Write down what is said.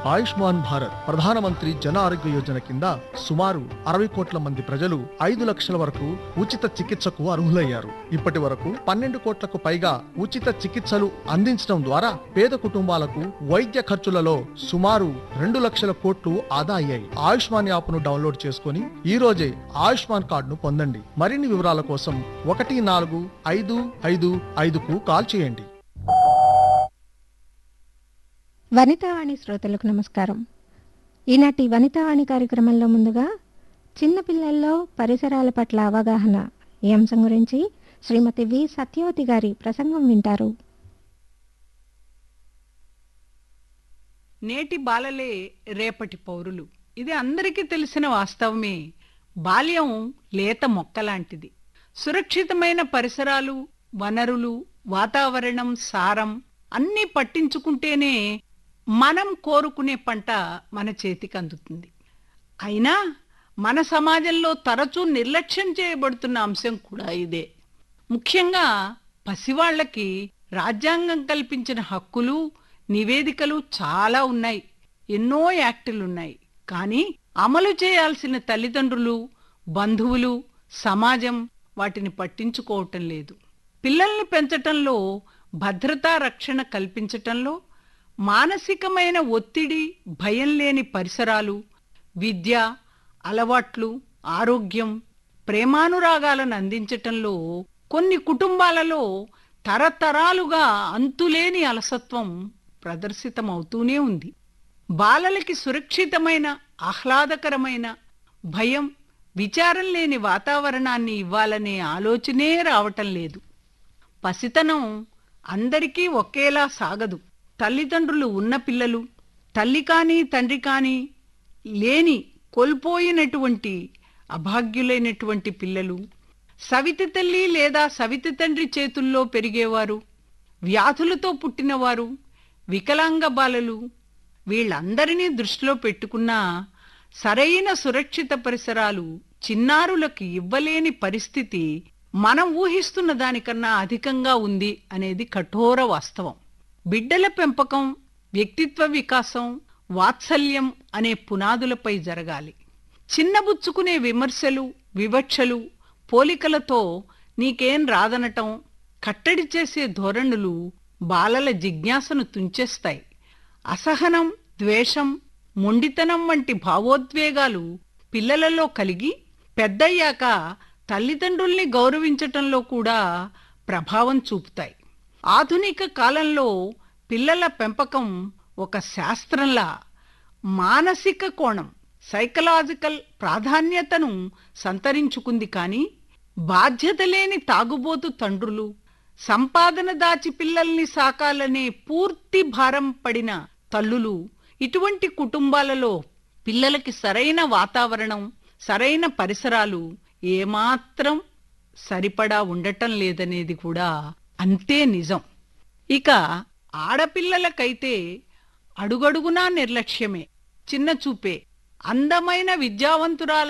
ఆయుష్మాన్ భారత్ ప్రధానమంత్రి జన ఆరోగ్య యోజన కింద సుమారు అరవై కోట్ల మంది ప్రజలు ఐదు లక్షల వరకు ఉచిత చికిత్సకు అర్హులయ్యారు ఇప్పటి వరకు పన్నెండు కోట్లకు పైగా ఉచిత చికిత్సలు అందించడం ద్వారా పేద కుటుంబాలకు వైద్య ఖర్చులలో సుమారు రెండు లక్షల కోట్లు ఆదా అయ్యాయి ఆయుష్మాన్ యాప్ను డౌన్లోడ్ చేసుకుని ఈ రోజే ఆయుష్మాన్ కార్డును పొందండి మరిన్ని వివరాల కోసం ఒకటి నాలుగు ఐదు ఐదు ఐదుకు కాల్ చేయండి వనితావాణి శ్రోతలకు నమస్కారం ఈనాటి వనితావాణి కార్యక్రమంలో ముందుగా చిన్నపిల్లల్లో పరిసరాల పట్ల అవగాహన ఈ అంశం గురించి శ్రీమతి వి సత్యవతి గారి ప్రసంగం వింటారు నేటి బాలలే రేపటి పౌరులు ఇది అందరికీ తెలిసిన వాస్తవమే బాల్యం లేత మొక్కలాంటిది సురక్షితమైన పరిసరాలు వనరులు వాతావరణం సారం అన్నీ పట్టించుకుంటేనే మనం కోరుకునే పంట మన చేతికి అందుతుంది అయినా మన సమాజంలో తరచూ నిర్లక్ష్యం చేయబడుతున్న అంశం కూడా ఇదే ముఖ్యంగా పసివాళ్లకి రాజ్యాంగం కల్పించిన హక్కులు నివేదికలు చాలా ఉన్నాయి ఎన్నో యాక్టులున్నాయి కానీ అమలు చేయాల్సిన తల్లిదండ్రులు బంధువులు సమాజం వాటిని పట్టించుకోవటం లేదు పిల్లల్ని పెంచటంలో భద్రతా రక్షణ కల్పించటంలో మానసికమైన ఒత్తిడి భయం లేని పరిసరాలు విద్య అలవాట్లు ఆరోగ్యం ప్రేమానురాగాలను అందించటంలో కొన్ని కుటుంబాలలో తరతరాలుగా అంతులేని అలసత్వం ప్రదర్శితమవుతూనే ఉంది బాలలకి సురక్షితమైన ఆహ్లాదకరమైన భయం విచారం లేని వాతావరణాన్ని ఇవ్వాలనే ఆలోచనే రావటం లేదు పసితనం అందరికీ ఒకేలా సాగదు తల్లిదండ్రులు ఉన్న పిల్లలు తల్లి కానీ తండ్రి కానీ లేని కోల్పోయినటువంటి అభాగ్యులైనటువంటి పిల్లలు సవితి తల్లి లేదా సవితి తండ్రి చేతుల్లో పెరిగేవారు వ్యాధులతో పుట్టినవారు వికలాంగ బాలలు వీళ్ళందరినీ దృష్టిలో పెట్టుకున్నా సరైన సురక్షిత పరిసరాలు చిన్నారులకు ఇవ్వలేని పరిస్థితి మనం ఊహిస్తున్న దానికన్నా అధికంగా ఉంది అనేది కఠోర వాస్తవం బిడ్డల పెంపకం వ్యక్తిత్వ వికాసం వాత్సల్యం అనే పునాదులపై జరగాలి చిన్నబుచ్చుకునే విమర్శలు వివక్షలు పోలికలతో నీకేం రాదనటం కట్టడి చేసే ధోరణులు బాలల జిజ్ఞాసను తుంచేస్తాయి అసహనం ద్వేషం మొండితనం వంటి భావోద్వేగాలు పిల్లలలో కలిగి పెద్దయ్యాక తల్లిదండ్రుల్ని గౌరవించటంలో కూడా ప్రభావం చూపుతాయి ఆధునిక కాలంలో పిల్లల పెంపకం ఒక శాస్త్రంలా మానసిక కోణం సైకలాజికల్ ప్రాధాన్యతను సంతరించుకుంది కానీ బాధ్యత లేని తాగుబోతు తండ్రులు సంపాదన దాచి పిల్లల్ని సాకాలనే పూర్తి భారం పడిన తల్లులు ఇటువంటి కుటుంబాలలో పిల్లలకి సరైన వాతావరణం సరైన పరిసరాలు ఏమాత్రం సరిపడా ఉండటం లేదనేది కూడా అంతే నిజం ఇక ఆడపిల్లలకైతే అడుగడుగునా నిర్లక్ష్యమే చిన్న చూపే అందమైన విద్యావంతురాల